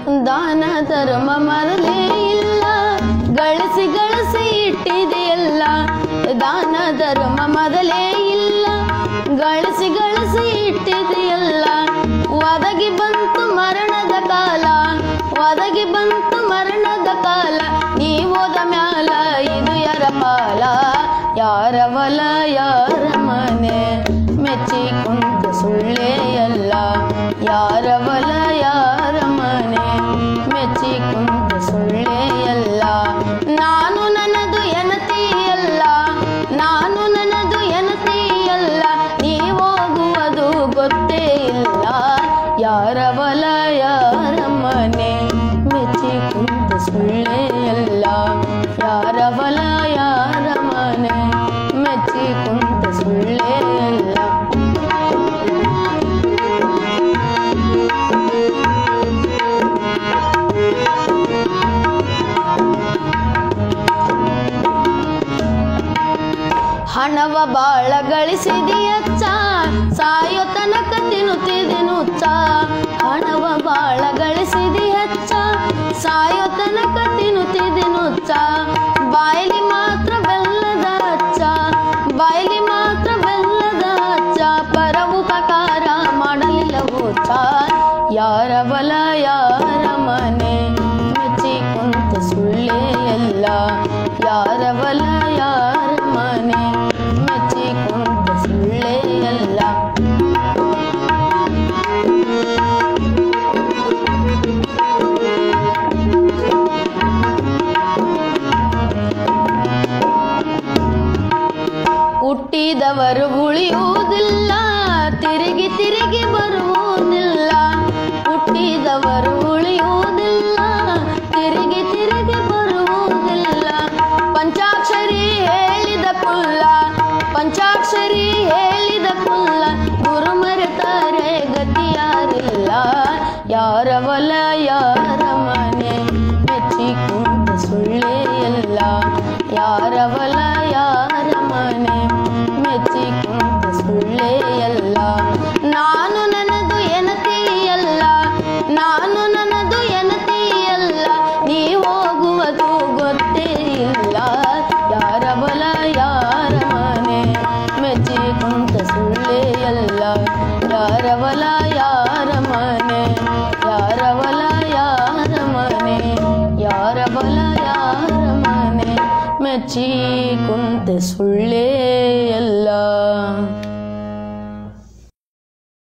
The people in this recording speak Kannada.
ದಾನ ಧರ್ಮ ಮರಲೇ ಇಲ್ಲ ಗಳಿಸಿ ಗಳಿಸಿ ಇಟ್ಟಿದೆಯಲ್ಲ ದಾನ ಧರ್ಮ ಮೊದಲೇ ಇಲ್ಲ ಗಳಿಸಿ ಗಳಿಸಿ ಇಟ್ಟಿದೆಯಲ್ಲ ಒದಗಿ ಬಂತು ಮರಣದ ಕಾಲ ಒದಗಿ ಬಂತು ಮರಣದ ಕಾಲ ನೀವೋದ ಮ್ಯಾಲ ಇದು ಯಾರ ಪಾಲ ಯಾರ ಹೊಲ ಯಾರ ಮನೆ ಮೆಚ್ಚಿ ಕುಂತ ಸುಳ್ಳೇ ಅಲ್ಲ ಯಾರ ಹೊಲ ಯಾರ ಮನೆ ಮೆಚ್ಚಿ ಕುಂತ ಸುಳ್ಳೇ ಅಲ್ಲ ನಾನು ನನ್ನದು ಎನತಿಯಲ್ಲ ನಾನು ನನ್ನದು ಎನತಿಯಲ್ಲ ನೀವೋಗುವುದು ಗೊತ್ತೇ ಇಲ್ಲ ಯಾರ ಹೊಲ ಯಾರ ಮನೆ ಮೆಚ್ಚಿ ಕುಂತ ಸುಳ್ಳೇ ಅಲ್ಲ ಯಾರ ಹೊಲ ಯಾರ ಮನೆ ಮೆಚ್ಚಿ ಕುಂತ ಸುಳ್ಳೇ ಅಲ್ಲ ಹಣವ ಬಾಳ ಗಳಿಸಿದೆಯಚ್ಚ ಸಾಯೋ ತನಕ ತಿನ್ನುತ್ತಿದೆನುಚ್ಚ ಹಣವ ಬಾಳ ಗಳಿಸಿದೆಯಚ್ಚ ಸಾಯೋ ತನಕ ತಿನ್ನುತ್ತಿದೆನುಚ್ಚ ಬಾಯಿಲಿ ಮಾತ್ರ ಬೆಲ್ಲದ ಅಚ್ಚ ಬಾಯಿಲಿ ಮಾತ್ರ ಬೆಲ್ಲದ ಅಚ್ಚ ಪರ ಉಪಕಾರ ಮಾಡಲಿಲ್ಲವೋ ಚ ಯಾರ ಬಲ ಯಾರ ಮನೆ ಮೆಚ್ಚಿ ಕುಂತ ಸುಳ್ಳೇ ಎಲ್ಲ ಯಾರ ಬಲ ಯಾರ ಮನೆ ಮೆಚ್ಚಿ ಕುಂತ ಸುಳ್ಳೇ ಎಲ್ಲ ಹುಟ್ಟಿದವರು ಉಳಿಯುವುದಿಲ್ಲ ತಿರುಗಿ ತಿರುಗಿ ಬರುವುದಿಲ್ಲ ಹುಟ್ಟಿದವರು ಉಳಿಯುವುದಿಲ್ಲ ತಿರುಗಿ ತಿರುಗಿ ಬರುವುದಿಲ್ಲ ಪಂಚಾಕ್ಷರಿ ಹೇಳಿದ ಕುಲ್ಲ ಪಂಚಾಕ್ಷರಿ ಹೇಳಿದ ಕುಲ್ಲ ಗುರು ಮರೆತಾರೆ ಗತಿಯಾರಿಲ್ಲ ಯಾರ ಹೊಲ ಯಾರ ಮನೆ ಮೆಚ್ಚಿ ಕುಂತ ಸುಳ್ಳೇ ಎಲ್ಲ ಯಾರ ಹೊಲ ಯಾರ ಮನೆ ಮೆಚ್ಚಿ ಕುಂತ ಸುಳ್ಳೇ ಎಲ್ಲ ನಾನು ನನ್ನದು ಎನತಿಯಲ್ಲ ನಾನು ನನ್ನದು ಎನತಿಯಲ್ಲ ನೀ ಹೋಗುವುದು ಗೊತ್ತೇ ಇಲ್ಲ ಯಾರ ಹೊಲ ಯಾರ ಮನೆ ಮೆಚ್ಚಿ ಕುಂತ ಸುಳ್ಳೇ ಎಲ್ಲ ಯಾರ ಹೊಲ ಯಾರ ಮನೆ ಯಾರ ಹೊಲ ಯಾರ ಮನೆ ಯಾರ ಹೊಲ ಯಾರ ಮನೆ ಮೆಚ್ಚಿ ಕುಂತ ಸುಳ್ಳೇ ಎಲ್ಲ